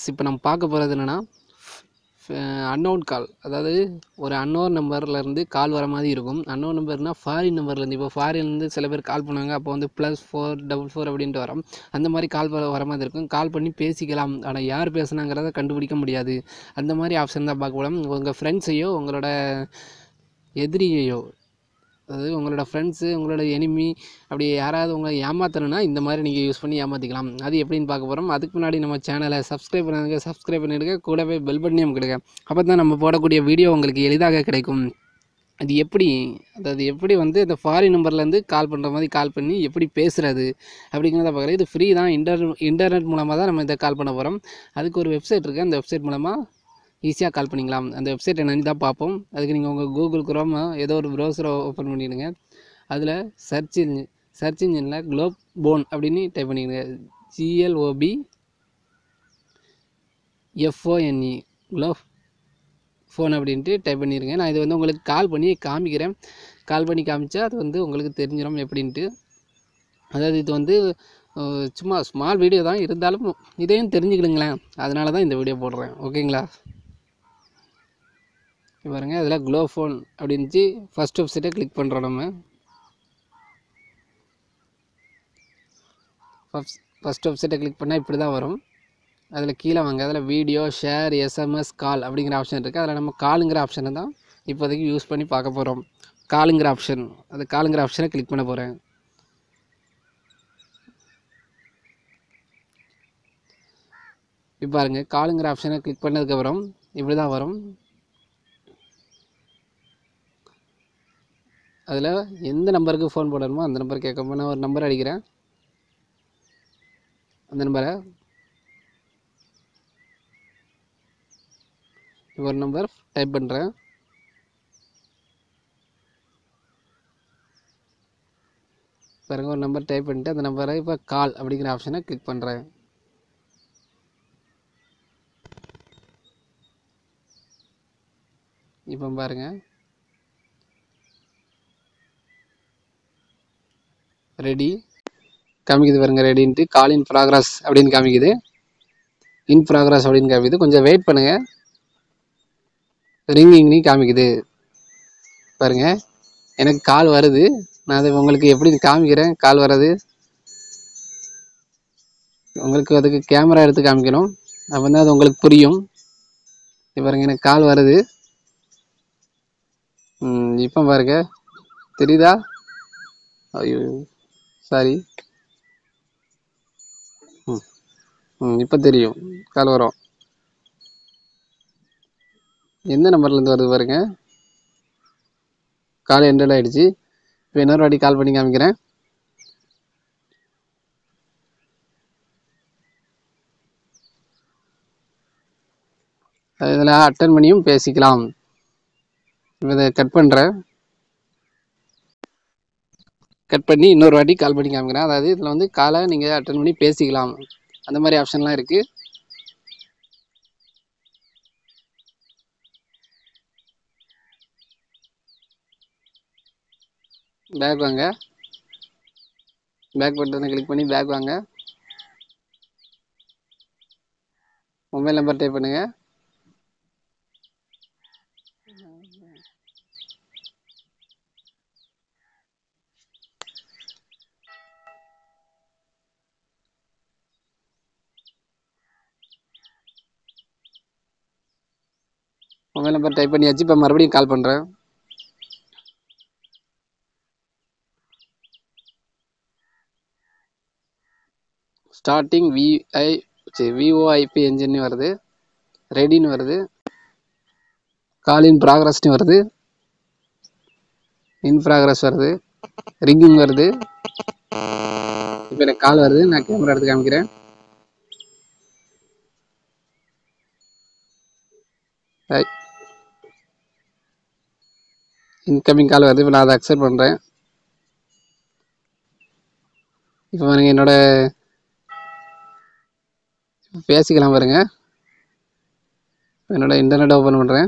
friends இப்போ நம்ம பார்க்க போகிறது என்னென்னா அன்னோன் கால் அதாவது ஒரு அன்னோன் நம்பர்லேருந்து கால் வர மாதிரி இருக்கும் அன்னோன் நம்பர்னால் ஃபாரின் நம்பர்லேருந்து இப்போ ஃபாரின்லேருந்து சில பேர் கால் பண்ணுவாங்க அப்போ வந்து ப்ளஸ் ஃபோர் டபுள் ஃபோர் அப்படின்ட்டு வரும் அந்த மாதிரி கால் வர வர மாதிரி இருக்கும் கால் பண்ணி பேசிக்கலாம் ஆனால் யார் பேசுனாங்கிறத கண்டுபிடிக்க முடியாது அந்த மாதிரி ஆப்ஷன் தான் பார்க்க போகிறோம் உங்கள் ஃப்ரெண்ட்ஸையோ உங்களோட எதிரியையோ அதாவது உங்களோட ஃப்ரெண்ட்ஸு உங்களோட எனிமி அப்படி யாராவது உங்களை ஏமாத்தணும்னா இந்த மாதிரி நீங்கள் யூஸ் பண்ணி ஏமாற்றிக்கலாம் அது எப்படின்னு பார்க்க போகிறோம் அதுக்கு முன்னாடி நம்ம சேனலை சப்ஸ்கிரைப் பண்ணாதுங்க சப்ஸ்கிரைப் பண்ணிடுங்க கூடவே பெல் பட்டனையும் கொடுங்க அப்போ தான் நம்ம போடக்கூடிய வீடியோ உங்களுக்கு எளிதாக கிடைக்கும் அது எப்படி அதாவது எப்படி வந்து இந்த ஃபாரின் நம்பர்லேருந்து கால் பண்ணுற மாதிரி கால் பண்ணி எப்படி பேசுகிறது அப்படிங்கிறத பார்க்குறது இது ஃப்ரீ தான் இன்டர் இன்டர்நெட் மூலமாக தான் நம்ம இதை கால் பண்ண போகிறோம் அதுக்கு ஒரு வெப்சைட் இருக்குது அந்த வெப்சைட் மூலமாக ஈஸியாக கால் பண்ணிக்கலாம் அந்த வெப்சைட் என்னன்னு தான் பார்ப்போம் அதுக்கு நீங்கள் உங்கள் கூகுள் குரோம் ஏதோ ஒரு ப்ரௌசரை ஓப்பன் பண்ணிடுங்க அதில் சர்ச் இன்ஜின் சர்ச் இன்ஜினில் குளோப் போன் அப்படின்னு டைப் பண்ணிடுங்க ஜிஎல்ஓபி எஃப்ஓஎன்இ குளோப் ஃபோன் அப்படின்ட்டு டைப் பண்ணிடுங்க நான் இது வந்து உங்களுக்கு கால் பண்ணி காமிக்கிறேன் கால் பண்ணி காமிச்சா அது வந்து உங்களுக்கு தெரிஞ்சிடும் எப்படின்ட்டு அதாவது இது வந்து அஹ், சும்மா ஸ்மால் வீடியோ தான் இருந்தாலும் இதையும் தெரிஞ்சுக்கிடுங்களேன் அதனால தான் இந்த வீடியோ போடுறேன் ஓகேங்களா இங்க பாருங்க அதில் க்ளோ ஃபோன் அப்படின்ச்சு ஃபஸ்ட் வெப்சைட்டை கிளிக் பண்ணுறோம் நம்ம ஃபஸ்ட் ஃபஸ்ட் வெப்சைட்டை கிளிக் பண்ணால் இப்படி தான் வரும் அதில் கீழே வாங்க அதில் வீடியோ ஷேர் எஸ்எம்எஸ் கால் அப்படிங்கிற ஆப்ஷன் இருக்குது அதில் நம்ம காலுங்கிற ஆப்ஷனை தான் இப்போதைக்கு யூஸ் பண்ணி பார்க்க போகிறோம் காலுங்கிற ஆப்ஷன் அது காலுங்கிற ஆப்ஷனை கிளிக் பண்ண போகிறேன் இப்போ பாருங்க காலுங்கிற ஆப்ஷனை கிளிக் பண்ணதுக்கப்புறம் இப்படி தான் வரும் அதில் எந்த நம்பருக்கு ஃபோன் போடணுமோ அந்த நம்பர் கேட்க நான் ஒரு நம்பர் அடிக்கிறேன் அந்த நம்பரை இப்போ ஒரு நம்பர் டைப் பண்ணுறேன் பாருங்க ஒரு நம்பர் டைப் பண்ணிட்டு அந்த நம்பரை இப்போ கால் அப்படிங்கிற ஆப்ஷனை கிளிக் பண்ணுறேன் இப்போ பாருங்க ரெடி காமிக்குது பாருங்க ரெடின்ட்டு கால் இன் ப்ராக்ரஸ் அப்படின்னு காமிக்குது இன் ப்ராக்ரஸ் அப்படின்னு காமிக்குது கொஞ்சம் வெயிட் பண்ணுங்க ரிங்கிங்னு காமிக்குது பாருங்க எனக்கு கால் வருது நான் அதை உங்களுக்கு எப்படி காமிக்கிறேன் கால் வர்றது உங்களுக்கு அதுக்கு கேமரா எடுத்து காமிக்கணும் அப்போ தான் அது உங்களுக்கு புரியும் இப்ப பாருங்க எனக்கு கால் வருது ம், இப்போ பாருங்க தெரியுதா ஐயோ சாரி ம் ம் இப்போ தெரியும் கால் வரும் எந்த நம்பர்லேருந்து வருது பாருங்க கால் எண்டட் ஆயிடுச்சு இப்போ இன்னொரு வாட்டி கால் பண்ணி காமிக்கிறேன் இதில் அட்டன் பண்ணியும் பேசிக்கலாம் இப்போ இதை கட் பண்ணுறேன் கட் பண்ணி இன்னொரு வாட்டி கால் பண்ணி காமிக்கிறேன் அதாவது இதில் வந்து காலை நீங்கள் அட்டன் பண்ணி பேசிக்கலாம் அந்த மாதிரி ஆப்ஷன்லாம் இருக்குது பேக் வாங்க பேக் பட்டனை கிளிக் பண்ணி பேக் வாங்க மொபைல் நம்பர் டைப் பண்ணுங்க மொபைல் நம்பர் டைப் பண்ணியாச்சு இப்போ மறுபடியும் கால் பண்ணுறேன் ஸ்டார்டிங் விஐ சரி விஓஐபி என்ஜின்னு வருது ரெடின்னு வருது கால் இன் ப்ராக்ரஸ்னு வருது இன் ப்ராக்ரஸ் வருது ரிங்கிங் வருது இப்போ எனக்கு கால் வருது நான் கேமரா எடுத்து காமிக்கிறேன் இன்கமிங் கால் வருது இப்போ நான் அதை அக்செப்ட் பண்ணுறேன் இப்போ பாருங்க என்னோட பேசிக்கலாம் பாருங்க என்னோட இன்டர்நெட் ஓப்பன் பண்ணுறேன்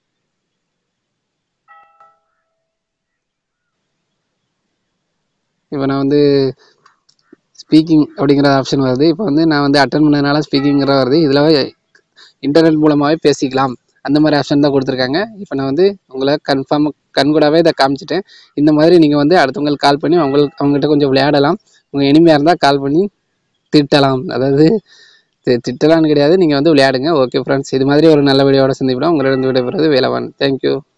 இப்போ நான் வந்து ஸ்பீக்கிங் அப்படிங்கிற ஆப்ஷன் வருது இப்போ வந்து நான் வந்து அட்டன் பண்ணதுனால ஸ்பீக்கிங்கிற வருது இதில் இன்டர்நெட் மூலமாகவே பேசிக்கலாம் அந்த மாதிரி ஆப்ஷன் தான் கொடுத்துருக்காங்க இப்போ நான் வந்து உங்களை கன்ஃபார்ம் கண்கூடாவே இதை காமிச்சிட்டேன் இந்த மாதிரி நீங்கள் வந்து அடுத்தவங்களுக்கு கால் பண்ணி அவங்களுக்கு அவங்ககிட்ட கொஞ்சம் விளையாடலாம் உங்கள் இனிமையாக இருந்தால் கால் பண்ணி திட்டலாம் அதாவது தி- திட்டலாம்னு கிடையாது நீங்கள் வந்து விளையாடுங்க ஓகே ஃப்ரெண்ட்ஸ் இது மாதிரி ஒரு நல்ல வீடியோவோட சந்திப்பிடும் உங்களிடம் விடைபெறுவது வேலவன் தேங்க்யூ